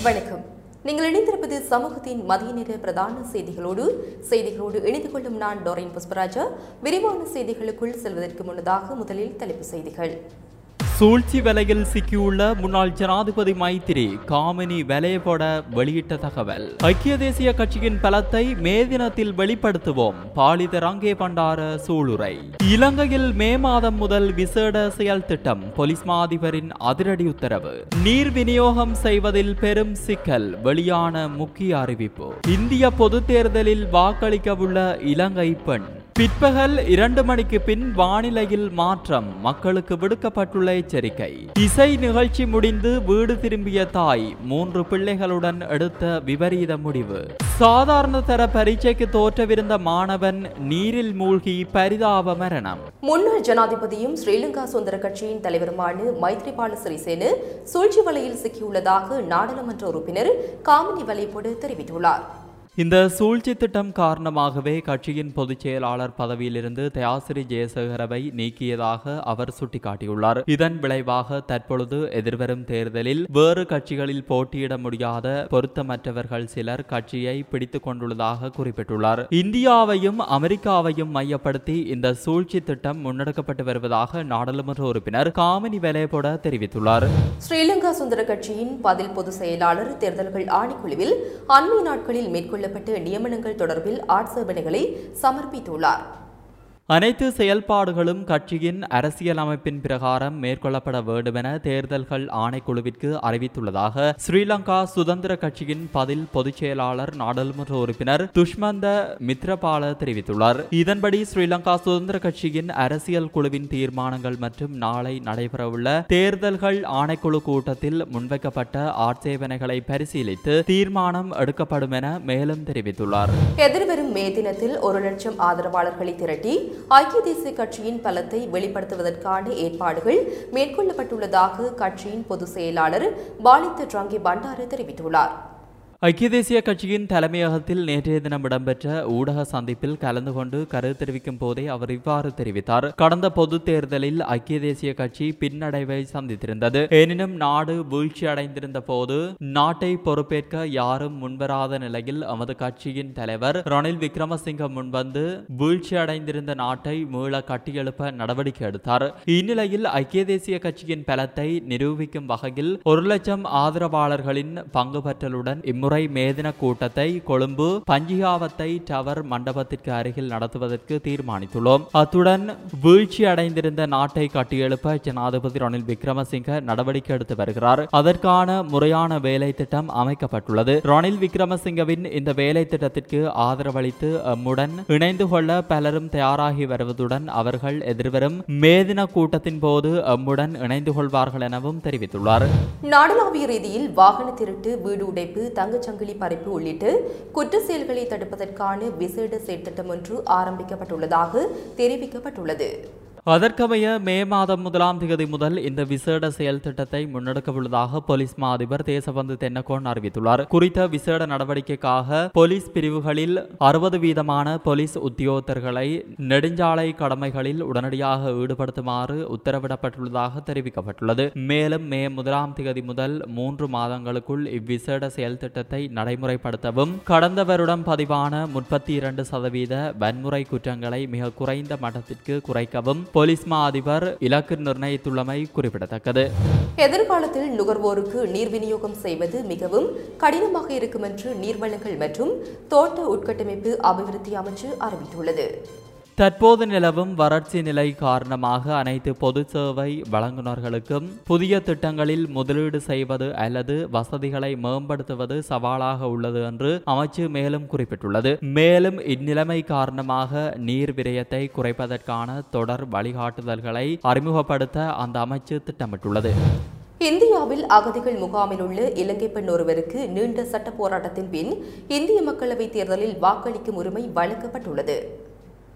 வணக்கம் நீங்கள் இணைந்திருப்பது சமூகத்தின் மதிய நேர பிரதான செய்திகளோடு செய்திகளோடு இணைந்து கொள்ளும் நான் டோரின் புஷ்பராஜா விரிவான செய்திகளுக்குள் செல்வதற்கு முன்னதாக முதலில் தலைப்புச் செய்திகள் சூழ்ச்சி வலையில் சிக்கியுள்ள முன்னாள் ஜனாதிபதி மைத்திரி காமினி வலையபோட வெளியிட்ட தகவல் ஐக்கிய தேசிய கட்சியின் பலத்தை மே தினத்தில் வெளிப்படுத்துவோம் பாலித ரங்கே பண்டார சூளுரை இலங்கையில் மே மாதம் முதல் விசேட செயல் திட்டம் போலீஸ் மா அதிபரின் அதிரடி உத்தரவு நீர் விநியோகம் செய்வதில் பெரும் சிக்கல் வெளியான முக்கிய அறிவிப்பு இந்திய பொதுத் தேர்தலில் வாக்களிக்கவுள்ள இலங்கை பெண் பிற்பகல் இரண்டு மணிக்கு பின் வானிலையில் மாற்றம் மக்களுக்கு விடுக்கப்பட்டுள்ள எச்சரிக்கை இசை நிகழ்ச்சி முடிந்து வீடு திரும்பிய தாய் மூன்று பிள்ளைகளுடன் எடுத்த விபரீத முடிவு சாதாரண தர பரீட்சைக்கு தோற்றவிருந்த மாணவன் நீரில் மூழ்கி பரிதாப மரணம் முன்னாள் ஜனாதிபதியும் ஸ்ரீலங்கா சுதந்திர கட்சியின் தலைவருமான மைத்ரிபால சிறிசேன சூழ்ச்சி வலையில் சிக்கியுள்ளதாக நாடாளுமன்ற உறுப்பினர் காமினி வலைப்போடு தெரிவித்துள்ளார் இந்த சூழ்ச்சி திட்டம் காரணமாகவே கட்சியின் பொதுச் செயலாளர் பதவியிலிருந்து தயாசிரி ஜெயசேகரவை நீக்கியதாக அவர் சுட்டிக்காட்டியுள்ளார் இதன் விளைவாக தற்பொழுது எதிர்வரும் தேர்தலில் வேறு கட்சிகளில் போட்டியிட முடியாத பொருத்தமற்றவர்கள் சிலர் கட்சியை பிடித்துக் கொண்டுள்ளதாக குறிப்பிட்டுள்ளார் இந்தியாவையும் அமெரிக்காவையும் மையப்படுத்தி இந்த சூழ்ச்சி திட்டம் முன்னெடுக்கப்பட்டு வருவதாக நாடாளுமன்ற உறுப்பினர் காமினி வெலேபொட தெரிவித்துள்ளார் ஸ்ரீலங்கா சுதந்திர கட்சியின் பதில் பொதுச் செயலாளர் தேர்தல்கள் ஆணைக்குழுவில் அண்மை நாட்களில் மேற்கொள்ளப்பட்ட நியமனங்கள் தொடர்பில் ஆட்சேபனைகளை சமர்ப்பித்துள்ளார் அனைத்து செயல்பாடுகளும் கட்சியின் அரசியல் அமைப்பின் பிரகாரம் மேற்கொள்ளப்பட வேண்டுமென தேர்தல்கள் ஆணைக்குழுவிற்கு அறிவித்துள்ளதாக ஸ்ரீலங்கா சுதந்திர கட்சியின் பதில் பொதுச் செயலாளர் நாடாளுமன்ற உறுப்பினர் துஷ்மந்த மித்ரபால தெரிவித்துள்ளார் இதன்படி ஸ்ரீலங்கா சுதந்திர கட்சியின் அரசியல் குழுவின் தீர்மானங்கள் மற்றும் நாளை நடைபெறவுள்ள தேர்தல்கள் ஆணைக்குழு கூட்டத்தில் முன்வைக்கப்பட்ட ஆட்சேபனைகளை பரிசீலித்து தீர்மானம் எடுக்கப்படும் என மேலும் தெரிவித்துள்ளார் எதிர்வரும் மே தினத்தில் ஒரு லட்சம் ஆதரவாளர்களை திரட்டி ஐக்கிய தேசிய கட்சியின் பலத்தை வெளிப்படுத்துவதற்கான ஏற்பாடுகள் மேற்கொள்ளப்பட்டுள்ளதாக கட்சியின் பொதுச் செயலாளர் பாலித்த ட்ரங்கி பண்டார தெரிவித்துள்ளார் ஐக்கிய தேசிய கட்சியின் தலைமையகத்தில் நேற்றைய தினம் இடம்பெற்ற ஊடக சந்திப்பில் கலந்து கொண்டு கருத்து தெரிவிக்கும் போதே அவர் இவ்வாறு தெரிவித்தார் கடந்த பொது தேர்தலில் ஐக்கிய தேசிய கட்சி பின்னடைவை சந்தித்திருந்தது எனினும் நாடு வீழ்ச்சி அடைந்திருந்த போது நாட்டை பொறுப்பேற்க யாரும் முன்வராத நிலையில் நமது கட்சியின் தலைவர் ரணில் விக்ரமசிங்க முன்வந்து வீழ்ச்சி அடைந்திருந்த நாட்டை மீள கட்டியெழுப்ப நடவடிக்கை எடுத்தார் இந்நிலையில் ஐக்கிய தேசிய கட்சியின் பலத்தை நிரூபிக்கும் வகையில் ஒரு லட்சம் ஆதரவாளர்களின் பங்கு பற்றலுடன் இம்முறை மேதின கூட்டத்தை கொழும்பு பஞ்சிகாவத்தை டவர் மண்டபத்திற்கு அருகில் நடத்துவதற்கு தீர்மானித்துள்ளோம் அத்துடன் வீழ்ச்சி அடைந்திருந்த நாட்டை கட்டியெழுப்ப ஜனாதிபதி ரணில் விக்ரமசிங்க நடவடிக்கை எடுத்து வருகிறார் அதற்கான முறையான வேலை திட்டம் அமைக்கப்பட்டுள்ளது ரணில் விக்ரமசிங்கவின் இந்த வேலை திட்டத்திற்கு ஆதரவளித்து எம்முடன் இணைந்து கொள்ள பலரும் தயாராகி வருவதுடன் அவர்கள் எதிர்வரும் மேதின கூட்டத்தின் போது எம்முடன் இணைந்து கொள்வார்கள் எனவும் தெரிவித்துள்ளார் நாடளாவிய ரீதியில் வாகன திருட்டு வீடு உடைப்பு தங்கச்சங்கிலி பறிப்பு உள்ளிட்ட குற்ற செயல்களை தடுப்பதற்கான விசேட செயற்திட்டம் ஒன்று ஆரம்பிக்கப்பட்டுள்ளதாக தெரிவிக்கப்பட்டுள்ளது அதற்கமைய மே மாதம் முதலாம் தேதி முதல் இந்த விசேட செயல் திட்டத்தை முன்னெடுக்க உள்ளதாக போலீஸ் மா அதிபர் தேசபந்து தென்னகோன் அறிவித்துள்ளார் குறித்த விசேட நடவடிக்கைக்காக போலீஸ் பிரிவுகளில் அறுபது வீதமான போலீஸ் உத்தியோகத்தர்களை நெடுஞ்சாலை கடமைகளில் உடனடியாக ஈடுபடுத்துமாறு உத்தரவிடப்பட்டுள்ளதாக தெரிவிக்கப்பட்டுள்ளது மேலும் மே முதலாம் தேதி முதல் மூன்று மாதங்களுக்குள் இவ்விசேட செயல் திட்டத்தை நடைமுறைப்படுத்தவும் கடந்த வருடம் பதிவான முப்பத்தி இரண்டு சதவீத வன்முறை குற்றங்களை மிக குறைந்த மட்டத்திற்கு குறைக்கவும் போலீஸ் மா அதிபர் இலக்கு நிர்ணயித்துள்ளமை குறிப்பிடத்தக்கது எதிர்காலத்தில் நுகர்வோருக்கு நீர் விநியோகம் செய்வது மிகவும் கடினமாக இருக்கும் என்று நீர்வளங்கள் மற்றும் தோட்ட உட்கட்டமைப்பு அபிவிருத்தி அமைச்சு அறிவித்துள்ளது தற்போது நிலவும் வறட்சி நிலை காரணமாக அனைத்து பொது சேவை வழங்குநர்களுக்கும் புதிய திட்டங்களில் முதலீடு செய்வது அல்லது வசதிகளை மேம்படுத்துவது சவாலாக உள்ளது என்று அமைச்சு மேலும் குறிப்பிட்டுள்ளது மேலும் இந்நிலைமை காரணமாக நீர் விரயத்தை குறைப்பதற்கான தொடர் வழிகாட்டுதல்களை அறிமுகப்படுத்த அந்த அமைச்சு திட்டமிட்டுள்ளது இந்தியாவில் அகதிகள் முகாமில் உள்ள இலங்கை பெண் ஒருவருக்கு நீண்ட சட்ட போராட்டத்தின் பின் இந்திய மக்களவைத் தேர்தலில் வாக்களிக்கும் உரிமை வழங்கப்பட்டுள்ளது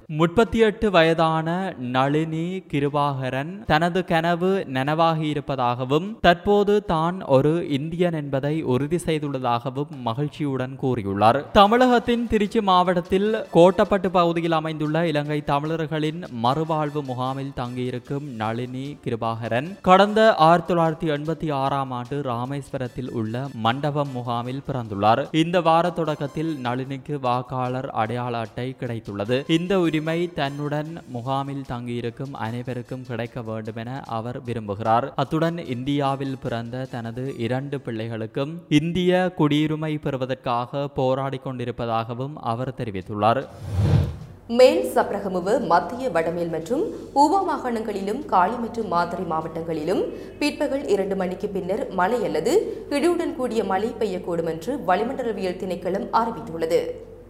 முப்பத்தி எட்டு வயதான நளினி கிருபாகரன் தனது கனவு நனவாகி இருப்பதாகவும் தற்போது தான் ஒரு இந்தியன் என்பதை உறுதி செய்துள்ளதாகவும் மகிழ்ச்சியுடன் கூறியுள்ளார் தமிழகத்தின் திருச்சி மாவட்டத்தில் கோட்டப்பட்டு பகுதியில் அமைந்துள்ள இலங்கை தமிழர்களின் மறுவாழ்வு முகாமில் தங்கியிருக்கும் நளினி கிருபாகரன் கடந்த ஆயிரத்தி தொள்ளாயிரத்தி எண்பத்தி ஆறாம் ஆண்டு ராமேஸ்வரத்தில் உள்ள மண்டபம் முகாமில் பிறந்துள்ளார் இந்த வார தொடக்கத்தில் நளினிக்கு வாக்காளர் அடையாள அட்டை கிடைத்துள்ளது இந்த உரிமை தன்னுடன் முகாமில் தங்கியிருக்கும் அனைவருக்கும் கிடைக்க வேண்டும் என அவர் விரும்புகிறார் அத்துடன் இந்தியாவில் பிறந்த தனது இரண்டு பிள்ளைகளுக்கும் இந்திய குடியுரிமை பெறுவதற்காக போராடிக் கொண்டிருப்பதாகவும் அவர் தெரிவித்துள்ளார் மேல் சப்ரகமுவ மத்திய வடமேல் மற்றும் ஊவா மாகாணங்களிலும் காலி மற்றும் மாத்தறை மாவட்டங்களிலும் பிற்பகல் இரண்டு மணிக்கு பின்னர் மழை அல்லது இடியுடன் கூடிய மழை பெய்யக்கூடும் என்று வளிமண்டலவியல் திணைக்களம் அறிவித்துள்ளது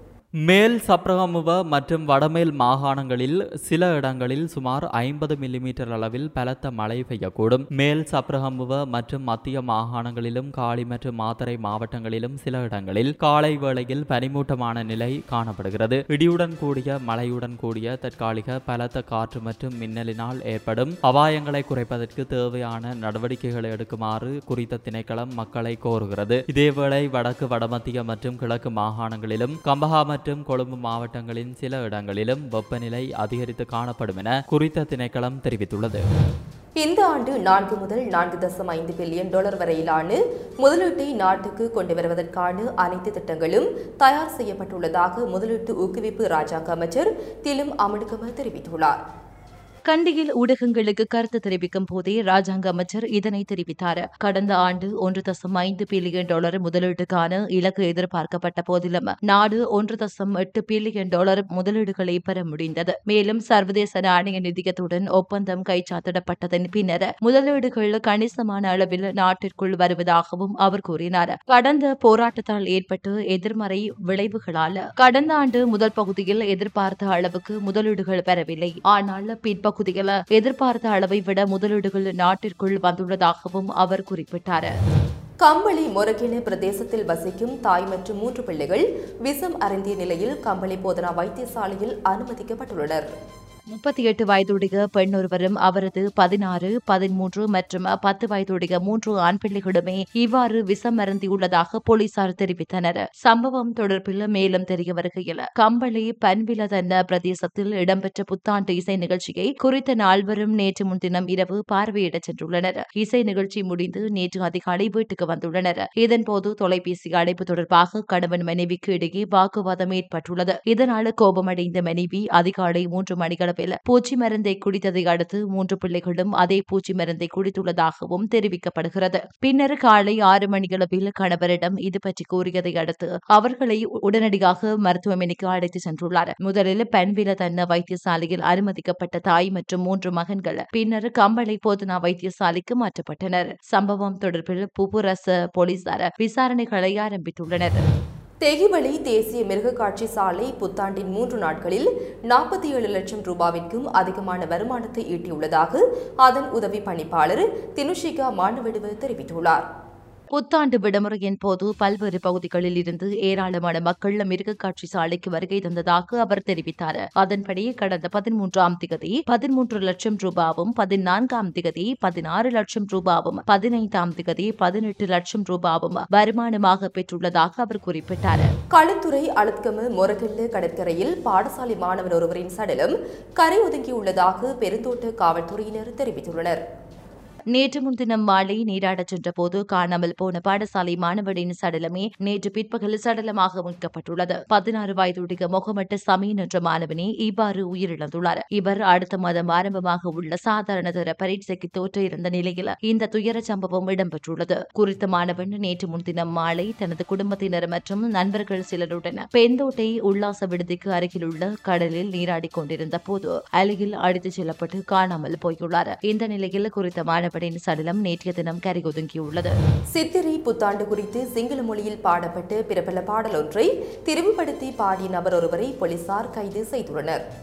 மேல் சப்ரகமுவ மற்றும் வடமேல் மாகாணங்களில் சில இடங்களில் சுமார் ஐம்பது மில்லிமீட்டர் அளவில் பலத்த மழை பெய்யக்கூடும் மேல் சப்ரகமுவ மற்றும் மத்திய மாகாணங்களிலும் காலி மற்றும் மாத்தறை மாவட்டங்களிலும் சில இடங்களில் காலை வேளையில் பனிமூட்டமான நிலை காணப்படுகிறது இடியுடன் கூடிய மழையுடன் கூடிய தற்காலிக பலத்த காற்று மற்றும் மின்னலினால் ஏற்படும் அபாயங்களை குறைப்பதற்கு தேவையான நடவடிக்கைகளை எடுக்குமாறு குறித்த திணைக்களம் மக்களை கோருகிறது இதேவேளை வடக்கு வடமத்திய மற்றும் கிழக்கு மாகாணங்களிலும் கம்பஹா மற்றும் கொழும்பு மாவட்டங்களின் சில இடங்களிலும் வெப்பநிலை அதிகரித்து காணப்படும் என குறித்த திணைக்களம் தெரிவித்துள்ளது இந்த ஆண்டு நான்கு முதல் நான்கு தசம் ஐந்து பில்லியன் டாலர் வரையிலான முதலீட்டை நாட்டுக்கு கொண்டு வருவதற்கான அனைத்து திட்டங்களும் தயார் செய்யப்பட்டுள்ளதாக முதலீட்டு ஊக்குவிப்பு ராஜாங்க அமைச்சர் திலும் அமிடுகம தெரிவித்துள்ளார் கண்டியில் ஊடகங்களுக்கு கருத்து தெரிவிக்கும் போதே ராஜாங்க அமைச்சர் இதனை தெரிவித்தார் கடந்த ஆண்டு ஒன்று தசம் ஐந்து பில்லியன் டாலர் முதலீட்டுக்கான இலக்கு எதிர்பார்க்கப்பட்ட போதிலும் நாடு ஒன்று தசம் எட்டு பில்லியன் டாலர் முதலீடுகளை பெற முடிந்தது மேலும் சர்வதேச நாணய நிதியத்துடன் ஒப்பந்தம் கைச்சாத்திடப்பட்டதன் பின்னர் முதலீடுகள் கணிசமான அளவில் நாட்டிற்குள் வருவதாகவும் அவர் கூறினார் கடந்த போராட்டத்தால் ஏற்பட்ட எதிர்மறை விளைவுகளால் கடந்த ஆண்டு முதல் பகுதியில் எதிர்பார்த்த அளவுக்கு முதலீடுகள் பெறவில்லை ஆனால் பிற்பகுதியில் எதிர்பார்த்த அளவை விட முதலீடுகள் நாட்டிற்குள் வந்துள்ளதாகவும் அவர் குறிப்பிட்டார் கம்பளி மொரகின பிரதேசத்தில் வசிக்கும் தாய் மற்றும் மூன்று பிள்ளைகள் விஷம் அருந்திய நிலையில் கம்பளி போதனா வைத்தியசாலையில் அனுமதிக்கப்பட்டுள்ளனர் முப்பத்தி எட்டு வயதுடைய பெண் ஒருவரும் அவரது பதினாறு பதிமூன்று மற்றும் பத்து வயதுடைய மூன்று ஆண் பிள்ளைகளுமே இவ்வாறு விஷம் அருந்தியுள்ளதாக போலீசார் தெரிவித்தனர் சம்பவம் தொடர்பில் மேலும் தெரிய வருகையில் கம்பளி பன்விலதன்ன பிரதேசத்தில் இடம்பெற்ற புத்தாண்டு இசை நிகழ்ச்சியை குறித்த நால்வரும் நேற்று முன்தினம் இரவு பார்வையிடச் சென்றுள்ளனர் இசை நிகழ்ச்சி முடிந்து நேற்று அதிகாலை வீட்டுக்கு வந்துள்ளனர் இதன்போது தொலைபேசி அழைப்பு தொடர்பாக கணவன் மனைவிக்கு இடையே வாக்குவாதம் ஏற்பட்டுள்ளது இதனால் கோபமடைந்த மனைவி அதிகாலை மூன்று மணிகளவில் பூச்சி மருந்தை குடித்ததை அடுத்து மூன்று பிள்ளைகளும் அதே பூச்சி மருந்தை குடித்துள்ளதாகவும் தெரிவிக்கப்படுகிறது பின்னர் காலை ஆறு மணியளவில் கணவரிடம் இது பற்றி கூறியதை அடுத்து அவர்களை உடனடியாக மருத்துவமனைக்கு அழைத்து சென்றுள்ளார் முதலில் பெண்வில தன்ன வைத்தியசாலையில் அனுமதிக்கப்பட்ட தாய் மற்றும் மூன்று மகன்கள் பின்னர் கம்பளை போதனா வைத்தியசாலைக்கு மாற்றப்பட்டனர் சம்பவம் தொடர்பில் புபுரச போலீசார் விசாரணைகளை ஆரம்பித்துள்ளனர் தெகிவளி தேசிய மிருகக்காட்சி சாலை புத்தாண்டின் மூன்று நாட்களில் நாற்பத்தி ஏழு லட்சம் ரூபாவிற்கும் அதிகமான வருமானத்தை ஈட்டியுள்ளதாக அதன் உதவி பணிப்பாளர் தினுஷிகா மாண்டவிடுவ தெரிவித்துள்ளார் புத்தாண்டு விடுமுறையின் போது பல்வேறு பகுதிகளில் இருந்து ஏராளமான மக்கள் மிருகக்காட்சி சாலைக்கு வருகை தந்ததாக அவர் தெரிவித்தார் அதன்படி கடந்த பதிமூன்றாம் திகதி பதிமூன்று லட்சம் ரூபாவும் பதினான்காம் திகதி பதினாறு லட்சம் ரூபாவும் பதினைந்தாம் திகதி பதினெட்டு லட்சம் ரூபாவும் வருமானமாக பெற்றுள்ளதாக அவர் குறிப்பிட்டார் களுத்துறை அழுத்கம மொரகல்ல கடற்கரையில் பாடசாலை மாணவர் ஒருவரின் சடலம் கரை ஒதுங்கியுள்ளதாக பெருந்தோட்ட காவல்துறையினர் தெரிவித்துள்ளனர் நேற்று முன்தினம் மாலை நீராடச் சென்றபோது காணாமல் போன பாடசாலை மாணவனின் சடலமே நேற்று பிற்பகல் சடலமாக மீட்கப்பட்டுள்ளது பதினாறு வயதுடைய முகமட்டு சமீன் என்ற மாணவனே இவ்வாறு உயிரிழந்துள்ளார் இவர் அடுத்த மாதம் ஆரம்பமாக உள்ள சாதாரண தர பரீட்சைக்கு தோற்ற இருந்த நிலையில் இந்த துயர சம்பவம் இடம்பெற்றுள்ளது குறித்த மாணவன் நேற்று முன்தினம் மாலை தனது குடும்பத்தினர் மற்றும் நண்பர்கள் சிலருடன் பெந்தோட்டை உல்லாச விடுதிக்கு அருகிலுள்ள கடலில் நீராடிக் கொண்டிருந்த போது அலையில் அடித்துச் செல்லப்பட்டு காணாமல் போயுள்ளார் இந்த நிலையில் குறித்த மாணவனின் சடலம் நேற்றைய தினம் கரை ஒதுங்கியுள்ளது சித்திரை புத்தாண்டு குறித்து சிங்கள மொழியில் பாடப்பட்ட பிரபல பாடல் ஒன்றை திரிவுபடுத்தி பாடிய நபர் ஒருவரை போலீசார் கைது செய்துள்ளனர்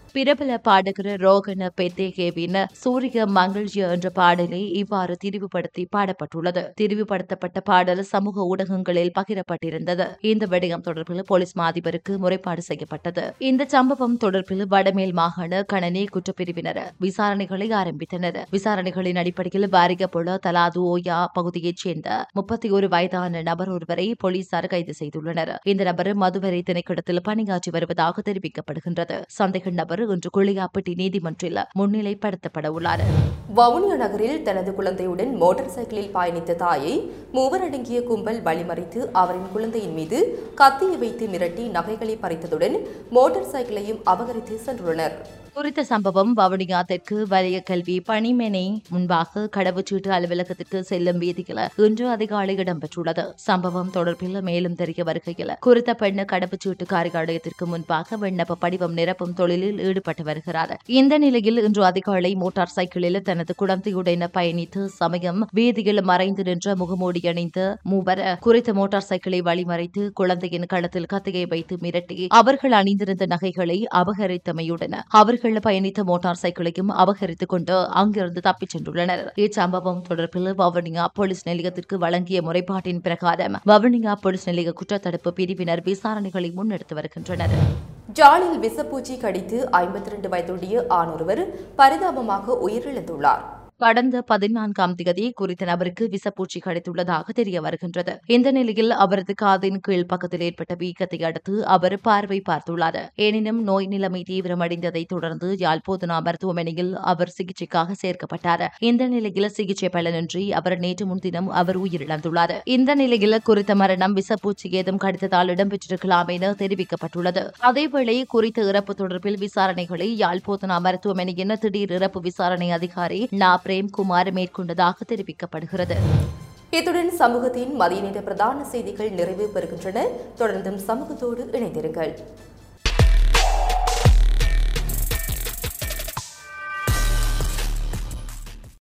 பிரபல பாடகர் ரோகன பெத்தேகேவின் சூரிய மங்கள்ஜிய என்ற பாடலை இவ்வாறு திரிவுபடுத்தி பாடப்பட்டுள்ளது திரிவுபடுத்தப்பட்ட பாடல் சமூக ஊடகங்களில் பகிரப்பட்டிருந்தது இந்த விடயம் தொடர்பில் போலீஸ் மாதிபருக்கு முறைப்பாடு செய்யப்பட்டது இந்த சம்பவம் தொடர்பில் வடமேல் மாகாண கணனி குற்றப்பிரிவினர் விசாரணைகளை ஆரம்பித்தனர் விசாரணைகளின் அடிப்படையில் பாரிகபுல தலாது ஓயா பகுதியைச் சேர்ந்த முப்பத்தி ஒரு வயதான நபர் ஒருவரை போலீசார் கைது செய்துள்ளனர் இந்த நபர் மதுவரை திணைக்களத்தில் பணியாற்றி வருவதாக தெரிவிக்கப்படுகின்றது சந்தேக நபர் இன்று குளியாப்பட்டி நீதிமன்றில் முன்னிலைப்படுத்தப்பட உள்ளார் வவுனியா நகரில் தனது குழந்தையுடன் மோட்டார் சைக்கிளில் பயணித்த தாயை மூவர் அடங்கிய கும்பல் வழிமறித்து அவரின் குழந்தையின் மீது கத்தியை வைத்து மிரட்டி நகைகளை பறித்ததுடன் மோட்டார் சைக்கிளையும் அபகரித்து சென்றுள்ளனர் குறித்த சம்பவம் வவுனியா தெற்கு வலய கல்வி பணிமனை முன்பாக கடவுச்சீட்டு அலுவலகத்திற்கு செல்லும் வீதியில் இன்று அதிகாலை இடம்பெற்றுள்ளது சம்பவம் தொடர்பில் மேலும் தெரிய வருகையில் குறித்த பெண் கடவுச்சீட்டு காரியாலயத்திற்கு முன்பாக விண்ணப்ப படிவம் நிரப்பும் தொழிலில் ஈடுபட்டு வருகிறார் இந்த நிலையில் இன்று அதிகாலை மோட்டார் சைக்கிளில் தனது குழந்தையுடன் பயணித்து சமயம் வீதியில் மறைந்து நின்ற முகமூடி அணிந்த மூவர் குறித்த மோட்டார் சைக்கிளை வழிமறைத்து குழந்தையின் களத்தில் கத்தியை வைத்து மிரட்டி அவர்கள் அணிந்திருந்த நகைகளை அபகரித்தமையுடன் அவர்கள் பயணித்த மோட்டார் சைக்கிளையும் அபகரித்துக் கொண்டு அங்கிருந்து தப்பிச் சென்றுள்ளனர் இச்சம்பவம் தொடர்பில் வவுனியா போலீஸ் நிலையத்திற்கு வழங்கிய முறைப்பாட்டின் பிரகாரம் வவுனியா போலீஸ் நிலைய குற்றத்தடுப்பு பிரிவினர் விசாரணைகளை முன்னெடுத்து வருகின்றனர் ஜாலில் விஷப்பூச்சி கடித்து ஐம்பத்தி ரெண்டு வயதுடைய ஆணொருவர் பரிதாபமாக உயிரிழந்துள்ளார் கடந்த பதினான்காம் தேதி குறித்த நபருக்கு விசப்பூச்சி கிடைத்துள்ளதாக தெரிய வருகின்றது இந்த நிலையில் அவரது காதின் கீழ் பக்கத்தில் ஏற்பட்ட வீக்கத்தை அடுத்து அவர் பார்வை பார்த்துள்ளார் எனினும் நோய் நிலைமை தீவிரமடைந்ததை தொடர்ந்து யாழ்போதனா மருத்துவமனையில் அவர் சிகிச்சைக்காக சேர்க்கப்பட்டார் இந்த நிலையில் சிகிச்சை பலனின்றி அவர் நேற்று முன்தினம் அவர் உயிரிழந்துள்ளார் இந்த நிலையில் குறித்த மரணம் விசப்பூச்சி ஏதும் கடித்ததால் இடம்பெற்றிருக்கலாம் என தெரிவிக்கப்பட்டுள்ளது அதேவேளை குறித்த இறப்பு தொடர்பில் விசாரணைகளை யாழ்போதனா மருத்துவமனையின் திடீர் இறப்பு விசாரணை அதிகாரி நா பிரேம்குமார் மேற்கொண்டதாக தெரிவிக்கப்படுகிறது இத்துடன் சமூகத்தின் மதிய நேர பிரதான செய்திகள் நிறைவு பெறுகின்றன தொடர்ந்தும் சமூகத்தோடு இணைந்திருங்கள்